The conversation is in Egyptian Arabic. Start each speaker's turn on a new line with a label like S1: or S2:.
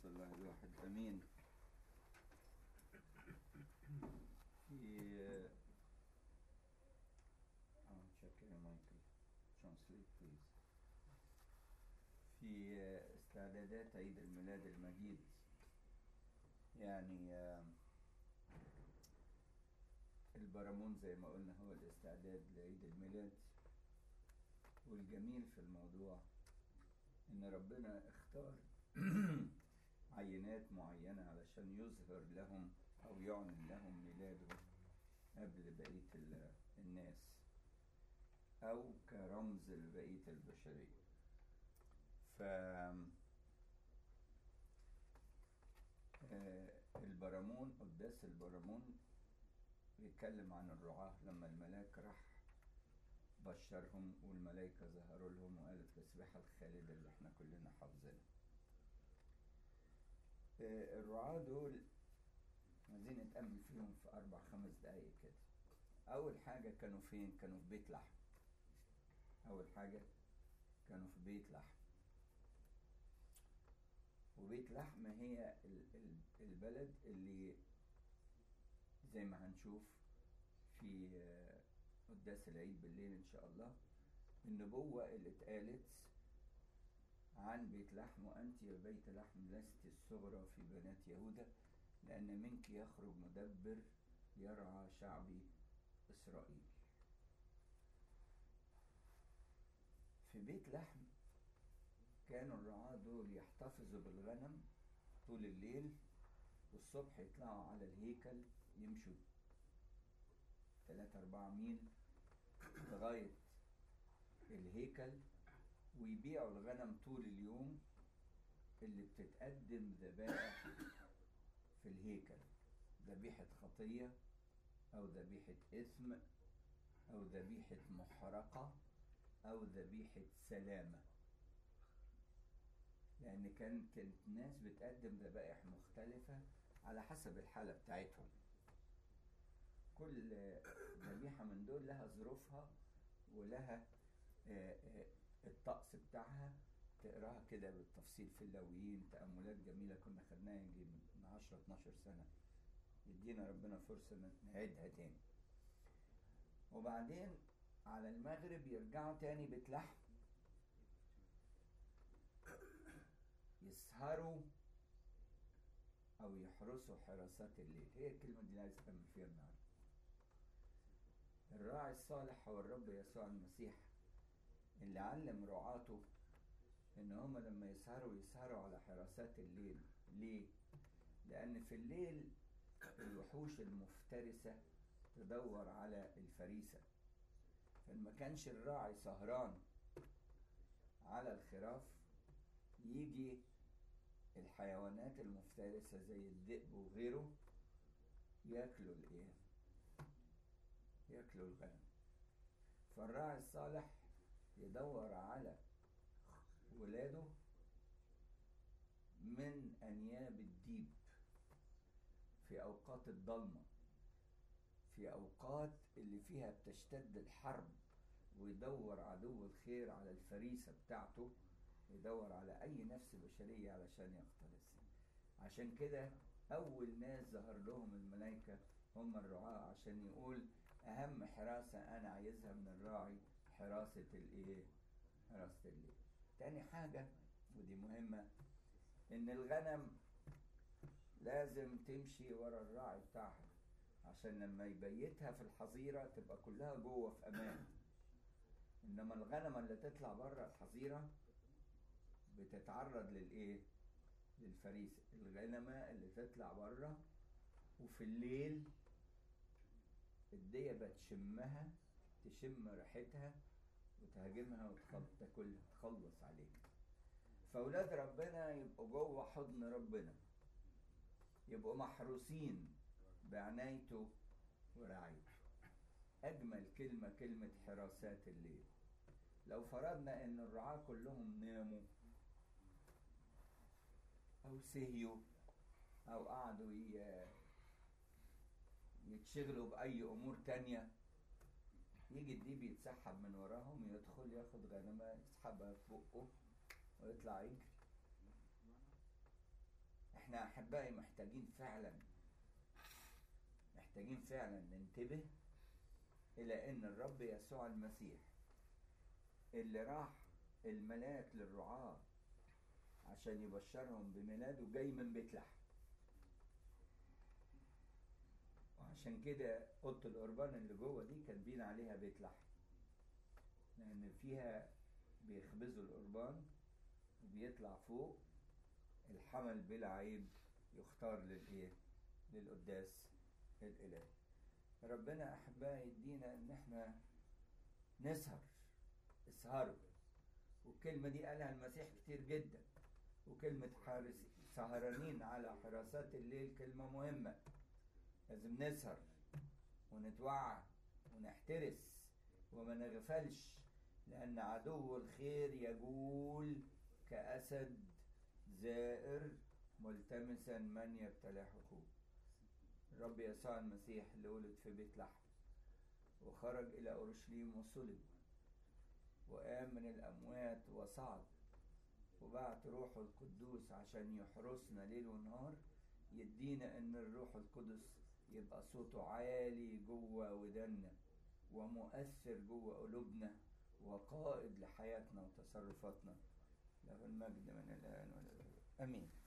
S1: ثالث الله الواحد امين في اه تشكر يا مايكل ترانسليت بليز في استعدادات عيد الميلاد المجيد يعني البرامون زي ما قلنا هو الاستعداد لعيد الميلاد والجميل في الموضوع ان ربنا اختار عينات معينة علشان يظهر لهم او يعلن لهم ميلاده قبل بقية الناس او كرمز لبقية البشرية ف البرامون قداس البرامون بيتكلم عن الرعاة لما الملاك راح بشرهم والملائكة ظهروا لهم وقالوا التسبيحة الخالدة اللي احنا كلنا حافظينها. الرعاة دول عايزين نتأمل فيهم في أربع خمس دقايق كده. أول حاجة كانوا فين؟ كانوا في بيت لحم. أول حاجة كانوا في بيت لحم. وبيت لحم هي البلد اللي زي ما هنشوف في قداس العيد بالليل ان شاء الله النبوة اللي اتقالت عن بيت لحم وانت يا بيت لحم لست الصغرى في بنات يهوذا لان منك يخرج مدبر يرعى شعبي اسرائيل في بيت لحم كانوا الرعاة دول يحتفظوا بالغنم طول الليل والصبح يطلعوا على الهيكل يمشوا تلاتة أربعة ميل لغاية الهيكل ويبيعوا الغنم طول اليوم اللي بتتقدم ذبائح في الهيكل ذبيحة خطية أو ذبيحة إثم أو ذبيحة محرقة أو ذبيحة سلامة لأن كان كانت ناس بتقدم ذبائح مختلفة على حسب الحالة بتاعتهم كل ذبيحة من دول لها ظروفها ولها الطقس بتاعها تقراها كده بالتفصيل في اللاويين تأملات جميلة كنا خدناها يجي من 10 12 سنة يدينا ربنا فرصة نعيدها تاني وبعدين على المغرب يرجعوا تاني بيت لحم يسهروا او يحرسوا حراسات الليل هي الكلمة دي اللي عايز اكمل فيها النهارده الراعي الصالح هو الرب يسوع المسيح اللي علم رعاته ان هم لما يسهروا يسهروا على حراسات الليل ليه لان في الليل الوحوش المفترسة تدور على الفريسة فما كانش الراعي سهران على الخراف يجي الحيوانات المفترسة زي الذئب وغيره ياكلوا الايه ياكلوا الغنم فالراعي الصالح يدور على ولاده من انياب الديب في اوقات الضلمه في اوقات اللي فيها بتشتد الحرب ويدور عدو الخير على الفريسه بتاعته يدور على اي نفس بشريه علشان يختلس عشان كده اول ناس ظهر لهم الملائكه هم الرعاة عشان يقول اهم حراسه انا عايزها من الراعي حراسه الايه حراسه الليل تاني حاجه ودي مهمه ان الغنم لازم تمشي ورا الراعي بتاعها عشان لما يبيتها في الحظيره تبقى كلها جوه في امان انما الغنم اللي تطلع بره الحظيره بتتعرض للايه للفريسه الغنمه اللي تطلع بره وفي الليل الدية بتشمها تشم ريحتها وتهاجمها وتاكلها تخلص عليك فاولاد ربنا يبقوا جوه حضن ربنا يبقوا محروسين بعنايته ورعايته اجمل كلمه كلمه حراسات الليل لو فرضنا ان الرعاة كلهم ناموا او سهيوا او قعدوا يتشغلوا باي امور تانية يجي الديب يتسحب من وراهم يدخل ياخد غنمة يسحبها في بقه ويطلع يجري احنا احبائي محتاجين فعلا محتاجين فعلا ننتبه الى ان الرب يسوع المسيح اللي راح الملاك للرعاة عشان يبشرهم بميلاده جاي من بيت لحم وعشان كده اوضه القربان اللي جوه دي كاتبين عليها بيت لحم لان فيها بيخبزوا القربان وبيطلع فوق الحمل بلا عيب يختار للايه للقداس الالهي ربنا احبائي يدينا ان احنا نسهر اسهروا والكلمه دي قالها المسيح كتير جدا وكلمه حارس سهرانين على حراسات الليل كلمه مهمه لازم نسهر ونتوعى ونحترس وما نغفلش لأن عدو الخير يجول كأسد زائر ملتمسا من يبتلعه الرب يسوع المسيح اللي ولد في بيت لحم وخرج إلى أورشليم وصلب وقام من الأموات وصعد وبعت روحه القدوس عشان يحرسنا ليل ونهار يدينا ان الروح القدس يبقى صوته عالي جوه ودنا ومؤثر جوه قلوبنا وقائد لحياتنا وتصرفاتنا له المجد من الان والابد امين